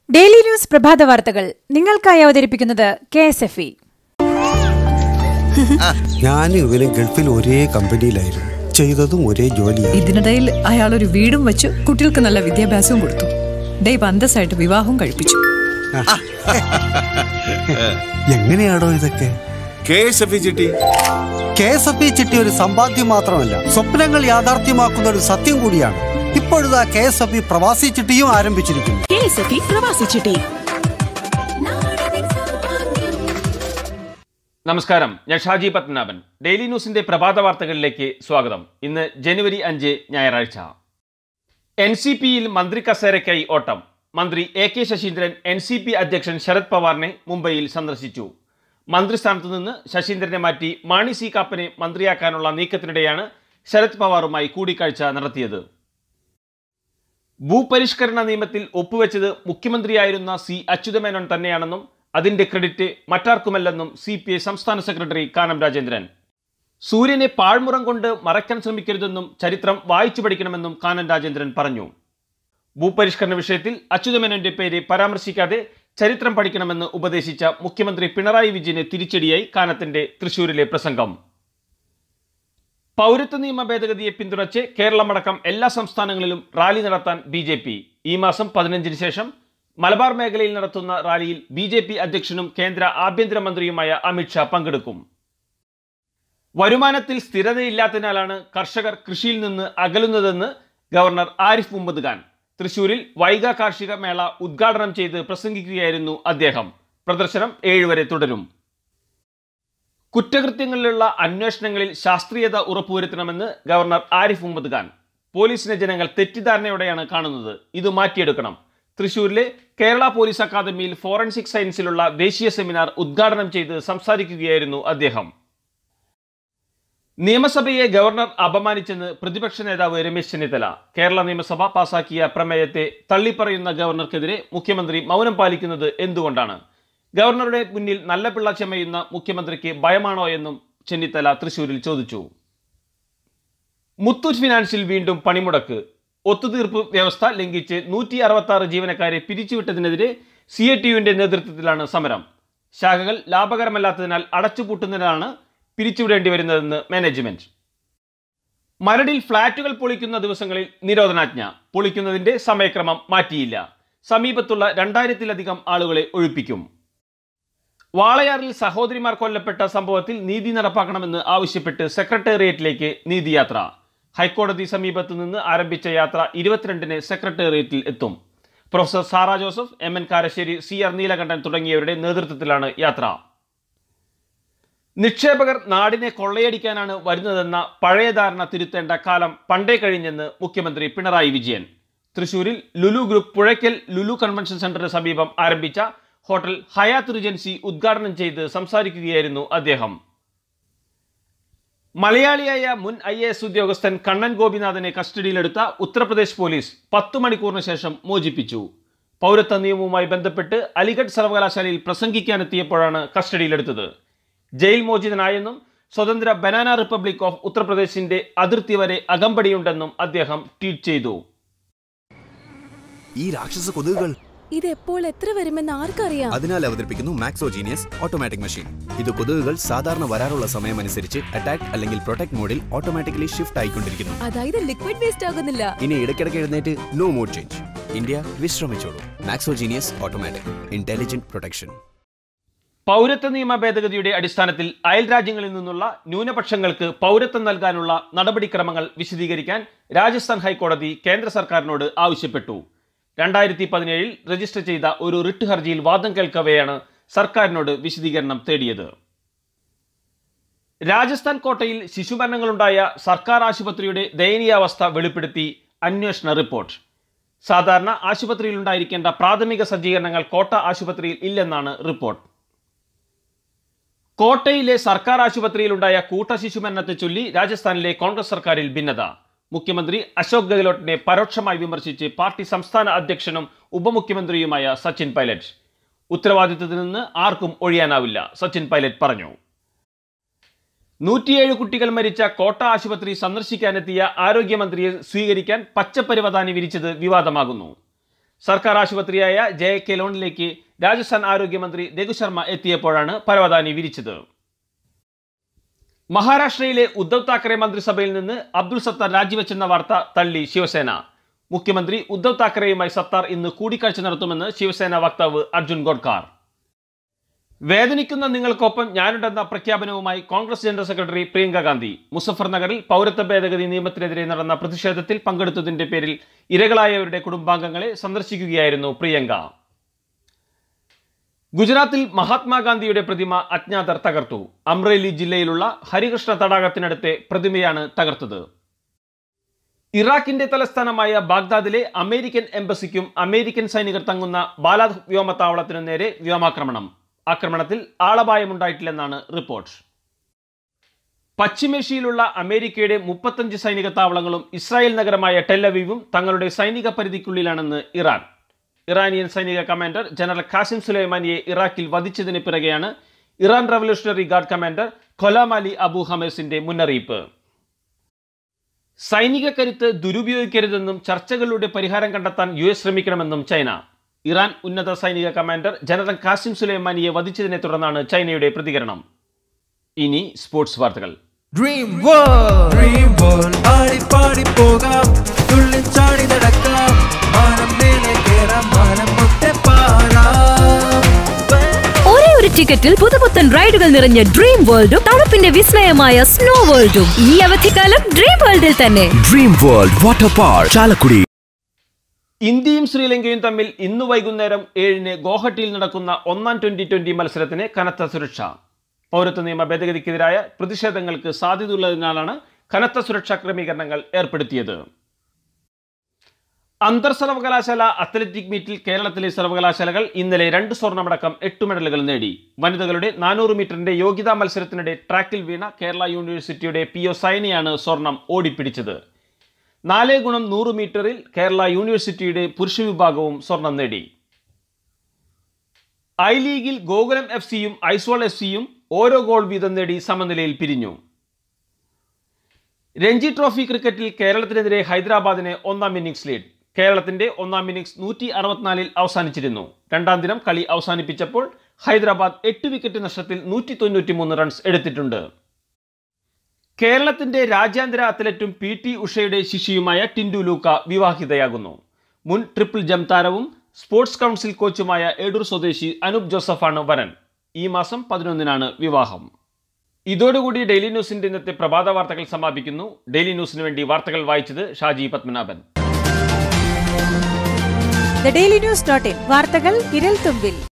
daily news പ്രഭാത വാർത്തകൾ നിങ്ങൾക്കായി അവതരിപ്പിക്കുന്നത് കെ എസ് എഫ് ഇ ഞാനും ഇവനും ഗൾഫിൽ ഒരേ കമ്പനിയിലായിരുന്നു ചെയ്തതും ഒരേ ജോലിയായിരുന്നു ഇതിനിടയിൽ അയാൾ ഒരു വീടും വെച്ചു കുട്ടികൾക്ക് നല്ല വിദ്യാഭ്യാസവും കൊടുത്തു ദൈവ അന്തസ്സായിട്ട് വിവാഹവും കഴിപ്പിച്ചു എങ്ങനെയാണോ ഇതൊക്കെ കെ എസ് എഫ് ചിട്ടി കെ എസ് എഫ് ഇ ചിട്ടി ഒരു സമ്പാദ്യം മാത്രമല്ല സ്വപ്നങ്ങൾ യാഥാർത്ഥ്യമാക്കുന്ന ഒരു സത്യം കൂടിയാണ് ഇപ്പോഴിതാ കെ എസ് എഫ് ഇ പ്രവാസി ചിട്ടിയും ആരംഭിച്ചിരിക്കുന്നു കെ എസ് എഫ് ഇ പ്രവാസി ചിട്ടി നമസ്കാരം ഞാൻ ഷാജി പത്മനാഭൻ ഡെയിലി ന്യൂസിന്റെ പ്രഭാത വാർത്തകളിലേക്ക് സ്വാഗതം ഇന്ന് ജനുവരി അഞ്ച് ഞായറാഴ്ച എൻ സി പിയിൽ മന്ത്രി കസേരയ്ക്കായി ഓട്ടം മന്ത്രി A K Saseendran N C P അധ്യക്ഷൻ ശരത് പവാറിനെ മുംബൈയിൽ സന്ദർശിച്ചു മന്ത്രിസ്ഥാനത്തു നിന്ന് ശശീന്ദ്രനെ മാറ്റി മാണി സി കാപ്പനെ മന്ത്രിയാക്കാനുള്ള നീക്കത്തിനിടെയാണ് ശരത് പവാറുമായി കൂടിക്കാഴ്ച നടത്തിയത് ഭൂപരിഷ്കരണ നിയമത്തിൽ ഒപ്പുവെച്ചത് മുഖ്യമന്ത്രിയായിരുന്ന സി അച്യുതമേനോൻ തന്നെയാണെന്നും അതിന്റെ ക്രെഡിറ്റ് മറ്റാർക്കുമല്ലെന്നും സി പി ഐ സംസ്ഥാന സെക്രട്ടറി കാനം രാജേന്ദ്രൻ സൂര്യനെ പാഴ്മുറം കൊണ്ട് മറയ്ക്കാൻ ശ്രമിക്കരുതെന്നും ചരിത്രം വായിച്ചു പഠിക്കണമെന്നും കാനം രാജേന്ദ്രൻ പറഞ്ഞു ഭൂപരിഷ്കരണ വിഷയത്തിൽ അച്യുതമേനോന്റെ പേര് പരാമർശിക്കാതെ ചരിത്രം പഠിക്കണമെന്ന് ഉപദേശിച്ച മുഖ്യമന്ത്രി പിണറായി വിജയന് തിരിച്ചടിയായി കാനത്തിന്റെ തൃശൂരിലെ പ്രസംഗം പൗരത്വ നിയമ ഭേദഗതിയെ പിന്തുണച്ച് കേരളമടക്കം എല്ലാ സംസ്ഥാനങ്ങളിലും റാലി നടത്താൻ ബി ജെ പി ഈ മാസം പതിനഞ്ചിന് ശേഷം മലബാർ മേഖലയിൽ നടത്തുന്ന റാലിയിൽ ബി ജെ പി അധ്യക്ഷനും കേന്ദ്ര ആഭ്യന്തരമന്ത്രിയുമായ അമിത്ഷാ പങ്കെടുക്കും വരുമാനത്തിൽ സ്ഥിരതയില്ലാത്തതിനാലാണ് കർഷകർ കൃഷിയിൽ നിന്ന് അകലുന്നതെന്ന് ഗവർണർ ആരിഫ് മുഹമ്മദ് ഖാൻ തൃശൂരിൽ വൈഗ കാർഷിക മേള ഉദ്ഘാടനം ചെയ്ത് പ്രസംഗിക്കുകയായിരുന്നു അദ്ദേഹം പ്രദർശനം ഏഴുവരെ തുടരും കുറ്റകൃത്യങ്ങളിലുള്ള അന്വേഷണങ്ങളിൽ ശാസ്ത്രീയത ഉറപ്പുവരുത്തണമെന്ന് ഗവർണർ ആരിഫ് മുഹമ്മദ് ഖാൻ പോലീസിനെ ജനങ്ങൾ തെറ്റിദ്ധാരണയോടെയാണ് കാണുന്നത് ഇത് മാറ്റിയെടുക്കണം തൃശൂരിലെ കേരള പോലീസ് അക്കാദമിയിൽ ഫോറൻസിക് സയൻസിലുള്ള ദേശീയ സെമിനാർ ഉദ്ഘാടനം ചെയ്ത് സംസാരിക്കുകയായിരുന്നു അദ്ദേഹം നിയമസഭയെ ഗവർണർ അപമാനിച്ചെന്ന് പ്രതിപക്ഷ നേതാവ് രമേശ് ചെന്നിത്തല കേരള നിയമസഭ പാസാക്കിയ പ്രമേയത്തെ തള്ളിപ്പറയുന്ന ഗവർണർക്കെതിരെ മുഖ്യമന്ത്രി മൗനം പാലിക്കുന്നത് എന്തുകൊണ്ടാണ് ഗവർണറുടെ മുന്നിൽ നല്ല പിള്ള ചെമയുന്ന മുഖ്യമന്ത്രിക്ക് ഭയമാണോ എന്നും ചെന്നിത്തല തൃശൂരിൽ ചോദിച്ചു മുത്തൂറ്റ് ഫിനാൻസിൽ വീണ്ടും പണിമുടക്ക് ഒത്തുതീർപ്പ് വ്യവസ്ഥ ലംഘിച്ച് നൂറ്റി അറുപത്തി ആറ് ജീവനക്കാരെ പിരിച്ചുവിട്ടതിനെതിരെ സി എ ടി യുവിന്റെ നേതൃത്വത്തിലാണ് സമരം ശാഖകൾ ലാഭകരമല്ലാത്തതിനാൽ അടച്ചുപൂട്ടുന്നതിനാണ് പിരിച്ചുവിടേണ്ടി വരുന്നതെന്ന് മാനേജ്മെന്റ് മരടിൽ ഫ്ളാറ്റുകൾ പൊളിക്കുന്ന ദിവസങ്ങളിൽ നിരോധനാജ്ഞ പൊളിക്കുന്നതിന്റെ സമയക്രമം മാറ്റിയില്ല സമീപത്തുള്ള രണ്ടായിരത്തിലധികം ആളുകളെ ഒഴിപ്പിക്കും വാളയാറിൽ സഹോദരിമാർ കൊല്ലപ്പെട്ട സംഭവത്തിൽ നീതി നടപ്പാക്കണമെന്ന് ആവശ്യപ്പെട്ട് സെക്രട്ടേറിയറ്റിലേക്ക് നീതിയാത്ര ഹൈക്കോടതി സമീപത്തു നിന്ന് ആരംഭിച്ച യാത്ര ഇരുപത്തിരണ്ടിന് സെക്രട്ടേറിയറ്റിൽ എത്തും professor Sara Joseph M N Karassery C R Neelakantan തുടങ്ങിയവരുടെ നേതൃത്വത്തിലാണ് യാത്ര നിക്ഷേപകർ നാടിനെ കൊള്ളയടിക്കാനാണ് വരുന്നതെന്ന പഴയ ധാരണ തിരുത്തേണ്ട കാലം പണ്ടേ കഴിഞ്ഞെന്ന് മുഖ്യമന്ത്രി പിണറായി വിജയൻ തൃശൂരിൽ ലുലു ഗ്രൂപ്പ് പുഴയ്ക്കൽ ലുലു കൺവെൻഷൻ സെന്ററിന് സമീപം ആരംഭിച്ച ഹോട്ടൽ ഹയാത്ത് റിജൻസി ഉദ്ഘാടനം ചെയ്ത് സംസാരിക്കുകയായിരുന്നു അദ്ദേഹം മലയാളിയായ മുൻ ഐ എ എസ് ഉദ്യോഗസ്ഥൻ കണ്ണൻ ഗോപിനാഥനെ കസ്റ്റഡിയിലെടുത്ത ഉത്തർപ്രദേശ് പോലീസ് പത്തു മണിക്കൂറിന് ശേഷം മോചിപ്പിച്ചു പൗരത്വ നിയമവുമായി ബന്ധപ്പെട്ട് അലിഗഡ് സർവകലാശാലയിൽ പ്രസംഗിക്കാനെത്തിയപ്പോഴാണ് കസ്റ്റഡിയിലെടുത്തത് ജയിൽ മോചിതനായെന്നും സ്വതന്ത്ര ബനാന റിപ്പബ്ലിക് ഓഫ് ഉത്തർപ്രദേശിന്റെ അതിർത്തി വരെ അകമ്പടിയുണ്ടെന്നും അദ്ദേഹം ട്വീറ്റ് ചെയ്തു ഈ രാക്ഷസ കൊതുകുകൾ ഇത് എപ്പോൾ എത്ര വരുമെന്ന് ആർക്കറിയാം അതിനാൽ അവതരിപ്പിക്കുന്നു മാക്സോജീനിയസ് ഓട്ടോമാറ്റിക് മെഷീൻ ഇത് കൊതുകുകൾ സാധാരണ വരാറുള്ള സമയമനുസരിച്ച് അറ്റാക്ക് അല്ലെങ്കിൽ പ്രൊട്ടക്ട് മോഡിൽ ഓട്ടോമാറ്റിക്കലി ഷിഫ്റ്റ് ആയിക്കൊണ്ടിരിക്കുന്നു അതായത് ലിക്വിഡ് വേസ്റ്റ് ആകുന്നില്ല ഇനി ഇടയ്ക്കിടയ്ക്ക് എഴുന്നേറ്റ് നോ മോഡ് ചേഞ്ച് ഇന്ത്യ വിശ്രമിച്ചോളൂ മാക്സോജീനിയസ് ഓട്ടോമാറ്റിക് ഇന്റലിജന്റ് പ്രൊട്ടക്ഷൻ പൗരത്വ നിയമ ഭേദഗതിയുടെ അടിസ്ഥാനത്തിൽ അയൽ രാജ്യങ്ങളിൽ നിന്നുള്ള ന്യൂനപക്ഷങ്ങൾക്ക് പൗരത്വം നൽകാനുള്ള നടപടിക്രമങ്ങൾ വിശദീകരിക്കാൻ രാജസ്ഥാൻ ഹൈക്കോടതി കേന്ദ്ര സർക്കാരിനോട് ആവശ്യപ്പെട്ടു രണ്ടായിരത്തി പതിനേഴിൽ രജിസ്റ്റർ ചെയ്ത ഒരു റിട്ട് ഹർജിയിൽ വാദം കേൾക്കവെയാണ് സർക്കാരിനോട് വിശദീകരണം തേടിയത് രാജസ്ഥാൻ കോട്ടയിൽ ശിശുമരണങ്ങളുണ്ടായ സർക്കാർ ആശുപത്രിയുടെ ദയനീയാവസ്ഥ വെളിപ്പെടുത്തി അന്വേഷണ റിപ്പോർട്ട് സാധാരണ ആശുപത്രിയിൽ ഉണ്ടായിരിക്കേണ്ട പ്രാഥമിക സജ്ജീകരണങ്ങൾ കോട്ട ആശുപത്രിയിൽ ഇല്ലെന്നാണ് റിപ്പോർട്ട് കോട്ടയിലെ സർക്കാർ ആശുപത്രിയിലുണ്ടായ കൂട്ടശിശുമരണത്തെ ചൊല്ലി രാജസ്ഥാനിലെ കോൺഗ്രസ് സർക്കാരിൽ ഭിന്നത മുഖ്യമന്ത്രി അശോക് ഗെഹ്ലോട്ടിനെ പരോക്ഷമായി വിമർശിച്ച് പാർട്ടി സംസ്ഥാന അധ്യക്ഷനും ഉപമുഖ്യമന്ത്രിയുമായ സച്ചിൻ പൈലറ്റ് ഉത്തരവാദിത്തത്തിൽ നിന്ന് ആർക്കും ഒഴിയാനാവില്ല സച്ചിൻ പൈലറ്റ് പറഞ്ഞു നൂറ്റിയേഴ് കുട്ടികൾ മരിച്ച കോട്ട ആശുപത്രി സന്ദർശിക്കാനെത്തിയ ആരോഗ്യമന്ത്രിയെ സ്വീകരിക്കാൻ പച്ചപ്പരിവതാനി വിരിച്ചത് വിവാദമാകുന്നു സർക്കാർ ആശുപത്രിയായ ജെ കെ ലോണിലേക്ക് രാജസ്ഥാൻ ആരോഗ്യമന്ത്രി രഘു ശർമ്മ എത്തിയപ്പോഴാണ് പരവതാനി വിരിച്ചത് മഹാരാഷ്ട്രയിലെ ഉദ്ധവ് താക്കറെ മന്ത്രിസഭയിൽ നിന്ന് അബ്ദുൾ സത്താർ രാജിവെച്ചെന്ന വാർത്ത തള്ളി ശിവസേന മുഖ്യമന്ത്രി ഉദ്ധവ് താക്കറെയുമായി സത്താർ ഇന്ന് കൂടിക്കാഴ്ച നടത്തുമെന്ന് ശിവസേന വക്താവ് അർജുൻ ഗോഡ്കാർ വേദനിക്കുന്ന നിങ്ങൾക്കൊപ്പം ഞാനുണ്ടെന്ന പ്രഖ്യാപനവുമായി കോൺഗ്രസ് ജനറൽ സെക്രട്ടറി പ്രിയങ്ക ഗാന്ധി മുസഫർ നഗറിൽ പൗരത്വ ഭേദഗതി നിയമത്തിനെതിരെ നടന്ന പ്രതിഷേധത്തിൽ പങ്കെടുത്തതിന്റെ പേരിൽ ഇരകളായവരുടെ കുടുംബാംഗങ്ങളെ സന്ദർശിക്കുകയായിരുന്നു പ്രിയങ്ക ഗുജറാത്തിൽ മഹാത്മാഗാന്ധിയുടെ പ്രതിമ അജ്ഞാതർ തകർത്തു അമ്രേലി ജില്ലയിലുള്ള ഹരികൃഷ്ണ തടാകത്തിനടുത്തെ പ്രതിമയാണ് തകർത്തത് ഇറാഖിന്റെ തലസ്ഥാനമായ ബാഗ്ദാദിലെ അമേരിക്കൻ എംബസിക്കും അമേരിക്കൻ സൈനികർ തങ്ങുന്ന ബാലാദ് വ്യോമത്താവളത്തിനു നേരെ വ്യോമാക്രമണം ആക്രമണത്തിൽ ആളപായമുണ്ടായിട്ടില്ലെന്നാണ് റിപ്പോർട്ട് പശ്ചിമേഷ്യയിലുള്ള അമേരിക്കയുടെ മുപ്പത്തഞ്ച് സൈനിക താവളങ്ങളും ഇസ്രായേൽ നഗരമായ ടെല്ലവീവും തങ്ങളുടെ സൈനിക പരിധിക്കുള്ളിലാണെന്ന് ഇറാൻ ഇറാനിയൻ സൈനിക കമാൻഡർ ജനറൽ ഖാസിം സുലൈമാനിയെ ഇറാഖിൽ വധിച്ചതിന് പിറകെയാണ് Iran revolutionary guard commander Gholam Ali Abu ഹമേസിന്റെ മുന്നറിയിപ്പ് സൈനിക കരുത്ത് ദുരുപയോഗിക്കരുതെന്നും ചർച്ചകളിലൂടെ പരിഹാരം കണ്ടെത്താൻ യു എസ് ശ്രമിക്കണമെന്നും ചൈന ഇറാൻ ഉന്നത സൈനിക കമാൻഡർ ജനറൽ ഖാസിം സുലൈമാനിയെ വധിച്ചതിനെ തുടർന്നാണ് ചൈനയുടെ പ്രതികരണം ഇനി സ്പോർട്സ് വാർത്തകൾ ഡ്രീം വേൾഡ് ഡ്രീം വേൾഡ് ആടി പാടി പോകാം തുള്ളി ചാടി നടക്കാം മാനം മേലെ കേറാം മാനം മുട്ടെ പാറാം ഒരേ ഒരു ടിക്കറ്റിൽ പുതുപുത്തൻ റൈഡുകൾ നിറഞ്ഞ ഡ്രീം വേൾഡും തണുപ്പിന്റെ വിസ്മയമായ സ്നോ വേൾഡും ഈ അവധിക്കാലം ഡ്രീം വേൾഡിൽ തന്നെ dream world water park Chalakudy ഇന്ത്യയും ശ്രീലങ്കയും തമ്മിൽ ഇന്ന് വൈകുന്നേരം ഏഴിന് ഗോഹട്ടിയിൽ നടക്കുന്ന ഒന്നാം ട്വന്റി ട്വന്റി മത്സരത്തിന് കനത്ത സുരക്ഷ പൗരത്വ നിയമ ഭേദഗതിക്കെതിരായ പ്രതിഷേധങ്ങൾക്ക് സാധ്യതയുള്ളതിനാലാണ് കനത്ത സുരക്ഷാ ക്രമീകരണങ്ങൾ ഏർപ്പെടുത്തിയത് അന്തർ സർവകലാശാല അത്ലറ്റിക് മീറ്റിൽ കേരളത്തിലെ സർവകലാശാലകൾ ഇന്നലെ രണ്ട് സ്വർണ്ണമടക്കം എട്ട് മെഡലുകൾ നേടി വനിതകളുടെ നാനൂറ് മീറ്ററിന്റെ യോഗ്യതാ മത്സരത്തിനിടെ ട്രാക്കിൽ വീണ കേരള യൂണിവേഴ്സിറ്റിയുടെ പി ഒ സൈനയാണ് സ്വർണം ഓടിപ്പിടിച്ചത് നാല് ഗുണം നൂറ് മീറ്ററിൽ കേരള യൂണിവേഴ്സിറ്റിയുടെ പുരുഷ വിഭാഗവും സ്വർണം നേടി ഐ ലീഗിൽ ഗോകുലം എഫ് സിയും ഐസ്വാൾ എഫ് സിയും ഓരോ ഗോൾ വീതം നേടി സമനിലയിൽ പിരിഞ്ഞു രഞ്ജി ട്രോഫി ക്രിക്കറ്റിൽ കേരളത്തിനെതിരെ ഹൈദരാബാദിന് ഒന്നാം ഇന്നിംഗ്സ് ലീഡ് കേരളത്തിന്റെ ഒന്നാം ഇന്നിംഗ്സ് നൂറ്റി അറുപത്തിനാലിൽ അവസാനിച്ചിരുന്നു രണ്ടാം ദിനം കളി അവസാനിപ്പിച്ചപ്പോൾ ഹൈദരാബാദ് എട്ട് വിക്കറ്റ് നഷ്ടത്തിൽ നൂറ്റി തൊണ്ണൂറ്റി മൂന്ന് റൺസ് എടുത്തിട്ടുണ്ട് കേരളത്തിന്റെ രാജ്യാന്തര അത്ലറ്റും പി ടി ഉഷയുടെ ശിശിയുമായ ടിൻഡു ലൂക്ക വിവാഹിതയാകുന്നു മുൻ ട്രിപ്പിൾ ജം താരവും സ്പോർട്സ് കൗൺസിൽ കോച്ചുമായ എടൂർ സ്വദേശി അനൂപ് ജോസഫാണ് വരൻ ഈ മാസം പതിനൊന്നിനാണ് വിവാഹം ഇതോടുകൂടി ഡെയിലി ന്യൂസിന്റെ ഇന്നത്തെ പ്രഭാത വാർത്തകൾ സമാപിക്കുന്നു ഡെയിലി ന്യൂസിന് വേണ്ടി വാർത്തകൾ വായിച്ചത് Shaji Padmanabhan the daily news dot in വാർത്തകൾ വിരൽ തുമ്പിൽ